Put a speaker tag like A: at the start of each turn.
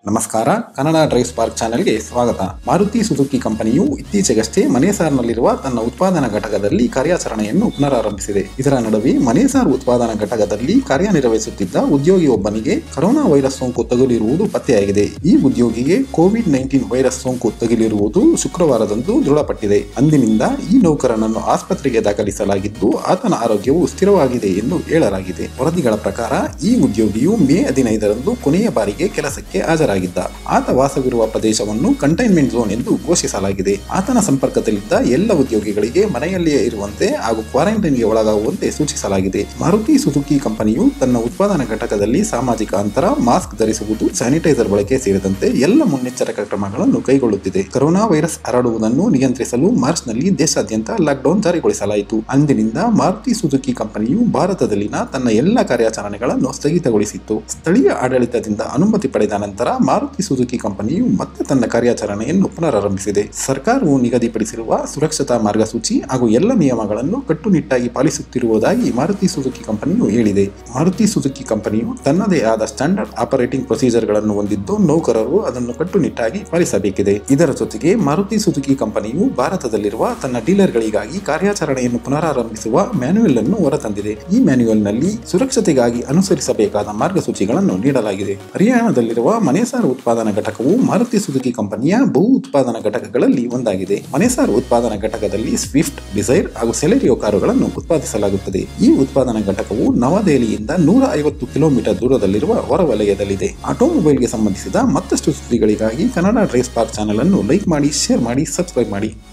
A: ನಮಸ್ಕಾರ Kannada drive spark ಚಾನೆಲ್ಗೆ ಸ್ವಾಗತ ಮಾರುತಿ ಸುಜುಕಿ ಕಂಪನಿಯು ಇತ್ತೀಚೆಗಷ್ಟೇ ಮನೆಸಾರ್ನಲ್ಲಿರುವ ತನ್ನ ಉತ್ಪಾದನಾ ಘಟಕದಲ್ಲಿ ಕಾರ್ಯಾಚರಣೆಯನ್ನು ಪುನರಾರಂಭಿಸಿದೆ ಇದರ ನಡುವೆ ಮನೆಸಾರ್ ಉತ್ಪಾದನಾ ಘಟಕದಲ್ಲಿ ಕಾರ್ಯನಿರ್ವಹಿಸುತ್ತಿದ್ದ ಉದ್ಯೋಗಿಯೊಬ್ಬನಿಗೆ ಕೊರೋನಾ ವೈರಸ್ ಸೋಂಕು ತಗುಲಿರುವುದು ಪತ್ತೆಯಾಗಿದೆ ಈ ಉದ್ಯೋಗಿಗೆ ಕೋವಿಡ್ ನೈನ್ಟೀನ್ ವೈರಸ್ ಸೋಂಕು ತಗುಲಿರುವುದು ಶುಕ್ರವಾರದಂದು ದೃಢಪಟ್ಟಿದೆ ಅಂದಿನಿಂದ ಈ ನೌಕರನನ್ನು ಆಸ್ಪತ್ರೆಗೆ ದಾಖಲಿಸಲಾಗಿದ್ದು ಆತನ ಆರೋಗ್ಯವು ಸ್ಥಿರವಾಗಿದೆ ಎಂದು ಹೇಳಲಾಗಿದೆ ವರದಿಗಳ ಪ್ರಕಾರ ಈ ಉದ್ಯೋಗಿಯು ಮೇ ಹದಿನೈದರಂದು ಕೊನೆಯ ಬಾರಿಗೆ ಕೆಲಸಕ್ಕೆ ಹಾಜರಾಗಿದ್ದ ಆತ ವಾಸವಿರುವ ಪ್ರದೇಶವನ್ನು ಕಂಟೈನ್ಮೆಂಟ್ ಝೋನ್ ಎಂದು ಘೋಷಿಸಲಾಗಿದೆ ಆತನ ಸಂಪರ್ಕದಲ್ಲಿದ್ದ ಎಲ್ಲ ಉದ್ಯೋಗಿಗಳಿಗೆ ಮನೆಯಲ್ಲಿಯೇ ಇರುವಂತೆ ಹಾಗೂ ಕ್ವಾರಂಟೈನ್ಗೆ ಒಳಗಾಗುವಂತೆ ಸೂಚಿಸಲಾಗಿದೆ ಮಾರುತಿ ಸುಜುಕಿ ಕಂಪನಿಯು ತನ್ನ ಉತ್ಪಾದನಾ ಘಟಕದಲ್ಲಿ ಸಾಮಾಜಿಕ ಅಂತರ ಮಾಸ್ಕ್ ಧರಿಸುವುದು ಸ್ಯಾನಿಟೈಸರ್ ಬಳಕೆ ಸೇರಿದಂತೆ ಎಲ್ಲ ಮುನ್ನೆಚ್ಚರಿಕಾ ಕ್ರಮಗಳನ್ನು ಕೈಗೊಳ್ಳುತ್ತಿದೆ ಕೊರೋನಾ ವೈರಸ್ ಹರಡುವುದನ್ನು ನಿಯಂತ್ರಿಸಲು ಮಾರ್ಚ್ನಲ್ಲಿ ದೇಶಾದ್ಯಂತ ಲಾಕ್ಡೌನ್ ಜಾರಿಗೊಳಿಸಲಾಯಿತು ಅಂದಿನಿಂದ ಮಾರುತಿ ಸುಜುಕಿ ಕಂಪನಿಯು ಭಾರತದಲ್ಲಿನ ತನ್ನ ಎಲ್ಲ ಕಾರ್ಯಾಚರಣೆಗಳನ್ನು ಸ್ಥಗಿತಗೊಳಿಸಿತ್ತು ಸ್ಥಳೀಯ ಆಡಳಿತದಿಂದ ಅನುಮತಿ ಪಡೆದ ನಂತರ ಮಾರುತಿ ಸುಜುಕಿ ಕಂಪನಿಯು ಮತ್ತೆ ತನ್ನ ಕಾರ್ಯಾಚರಣೆಯನ್ನು ಪುನರಾರಂಭಿಸಿದೆ ಸರ್ಕಾರವು ನಿಗದಿಪಡಿಸಿರುವ ಸುರಕ್ಷತಾ ಮಾರ್ಗಸೂಚಿ ಹಾಗೂ ಎಲ್ಲ ನಿಯಮಗಳನ್ನು ಕಟ್ಟುನಿಟ್ಟಾಗಿ ಪಾಲಿಸುತ್ತಿರುವುದಾಗಿ ಮಾರುತಿ ಸುಜುಕಿ ಕಂಪನಿಯು ಹೇಳಿದೆ ಮಾರುತಿ ಸುಜುಕಿ ಕಂಪನಿಯು ತನ್ನದೇ ಆದ ಸ್ಟ್ಯಾಂಡರ್ಡ್ ಆಪರೇಟಿಂಗ್ ಪ್ರೊಸೀಜರ್ಗಳನ್ನು ಹೊಂದಿದ್ದು ನೌಕರರು ಅದನ್ನು ಕಟ್ಟುನಿಟ್ಟಾಗಿ ಪಾಲಿಸಬೇಕಿದೆ ಇದರ ಜೊತೆಗೆ ಮಾರುತಿ ಸುಜುಕಿ ಕಂಪನಿಯು ಭಾರತದಲ್ಲಿರುವ ತನ್ನ ಡೀಲರ್ಗಳಿಗಾಗಿ ಕಾರ್ಯಾಚರಣೆಯನ್ನು ಪುನರಾರಂಭಿಸುವ ಮ್ಯಾನ್ಯುಯಲ್ ಅನ್ನು ಹೊರತಂದಿದೆ ಈ ಮ್ಯಾನ್ಯುಯಲ್ನಲ್ಲಿ ಸುರಕ್ಷತೆಗಾಗಿ ಅನುಸರಿಸಬೇಕಾದ ಮಾರ್ಗಸೂಚಿಗಳನ್ನು ನೀಡಲಾಗಿದೆ ಹರಿಯಾಣದಲ್ಲಿರುವ ಮನೆಸಾರ್ ಉತ್ಪಾದನಾ ಘಟಕವು ಮಾರುತಿ ಸುಜುಕಿ ಕಂಪನಿಯ ಬಹು ಉತ್ಪಾದನಾ ಘಟಕಗಳಲ್ಲಿ ಒಂದಾಗಿದೆ ಮನೆಸಾರ್ ಉತ್ಪಾದನಾ ಘಟಕದಲ್ಲಿ ಸ್ವಿಫ್ಟ್ ಡಿಸೈರ್ ಹಾಗೂ ಸೆಲೆರಿಯೋ ಕಾರುಗಳನ್ನು ಉತ್ಪಾದಿಸಲಾಗುತ್ತದೆ ಈ ಉತ್ಪಾದನಾ ಘಟಕವು ನವದೆಹಲಿಯಿಂದ ನೂರ ಐವತ್ತು ಕಿಲೋಮೀಟರ್ ದೂರದಲ್ಲಿರುವ ಹೊರವಲಯದಲ್ಲಿದೆ ಆಟೋಮೊಬೈಲ್ಗೆ ಸಂಬಂಧಿಸಿದ ಮತ್ತಷ್ಟು ಸುದ್ದಿಗಳಿಗಾಗಿ ಕನ್ನಡ ಡ್ರೈವ್ ಸ್ಪಾರ್ಕ್ ಚಾನೆಲ್ ಅನ್ನು ಲೈಕ್ ಮಾಡಿ ಶೇರ್ ಮಾಡಿ ಸಬ್ಸ್ಕ್ರೈಬ್ ಮಾಡಿ